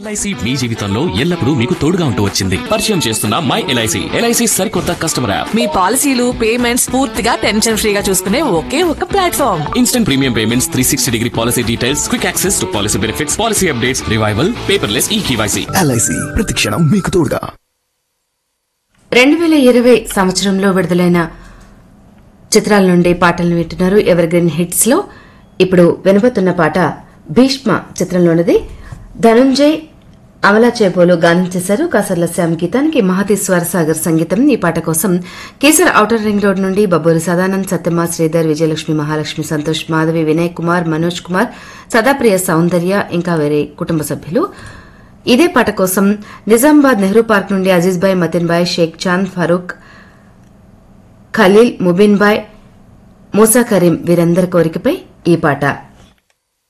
LIC మీ జీవితంలో ఎల్లప్పుడూ మీకు తోడుగా ఉంటూ వచ్చింది పరిచయం చేస్తున్న మై ఎల్ఐసి ఎల్ఐసి సరికొత్త కస్టమర్ యాప్ మీ పాలసీలు పేమెంట్స్ పూర్తిగా టెన్షన్ ఫ్రీగా చూసుకునే ఒకే ఒక platform instant premium payments three sixty degree policy details quick access to policy benefits policy updates revival paperless e KYC LIC ప్రతిక్షణం మీకు తోడుగా రెండు వేల ఇరవై సంవత్సరంలో విడుదలైన చిత్రాల నుండి పాటలను వింటున్నారు ఎవర్ గ్రీన్ హిట్స్ లో ఇప్పుడు వినబోతున్న పాట భీష్మ చిత్రంలోనిది ధనుంజయ్ అమలా చేపోలు గానం చేశారు కాసర్ల శ్యామ్ గీతానికి మహతి స్వరసాగర్ సంగీతం ఈ పాట కోసం కేసర్ ఔటర్ రింగ్ రోడ్ నుండి బబ్బూరి సదానంద్ సత్యమ్మ శ్రీధర్ విజయలక్ష్మి మహాలక్ష్మి సంతోష్ మాధవి వినయ్ కుమార్ మనోజ్ కుమార్ సదాప్రియ సౌందర్య ఇంకా వేరే కుటుంబ సభ్యులు ఇదే పాట కోసం నిజామాబాద్ నెహ్రూ పార్క్ నుండి అజీజ్ భాయ్ మతిన్ భాయ్ షేక్ చాంద్ ఫరూక్ ఖలీల్ ముబిన్ భాయ్ మూసా కరీం వీరందరి కోరికపై ఈ పాట